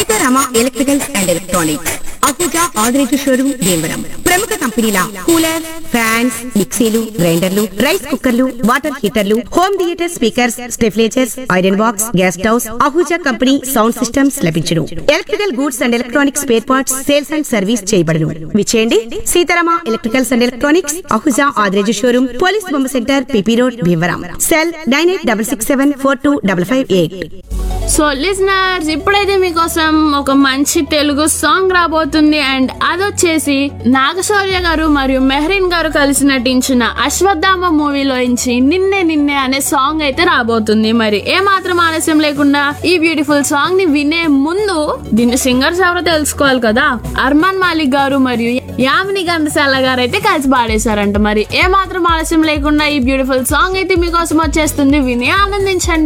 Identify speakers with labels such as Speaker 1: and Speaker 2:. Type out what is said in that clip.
Speaker 1: Sitarama electricals and electronics Ahuja Adireju showroom Bhimavaram ప్రముఖ కంపెనీల cooler fans మిక్సీలు గ్రైండర్లు రైస్ కుక్కర్లు వాటర్ హీటర్లు హోమ్ థియేటర్ స్పీకర్స్ స్టెఫ్లేచర్స్ iron box gas stoves Ahuja company sound systems లభించును electrical goods and electronics spare parts sales and service చేయబడును విచేయండి Seetharama electricals and electronics Ahuja Adireju showroom police బొమ్మ centre PP road Bhimavaram cell nine eight double six seven four two double five eight
Speaker 2: so listeners ఇప్పుడైతే మీకోసం ఒక మంచి Telugu song రాబోతుంది and అదొచ్చేసి నాగశౌర్య గారు మరియు మెహరీన్ గారు కలిసి నటించిన అశ్వత్థామ మూవీలోంచి నిన్నే నిన్నే అనే సాంగ్ అయితే రాబోతుంది మరి ఏ మాత్రం ఆలస్యం లేకుండా ఈ బ్యూటిఫుల్ సాంగ్ ని వినే ముందు దీని సింగర్స్ ఎవరో తెలుసుకోవాలి కదా అర్మాన్ మాలిక్ గారు మరియు యామిని గంధశాల గారు అయితే కలిసి పాడేశారంట మరి ఏ మాత్రం ఆలస్యం లేకుండా ఈ బ్యూటిఫుల్ సాంగ్ అయితే మీకోసం వచ్చేస్తుంది విని ఆనందించండి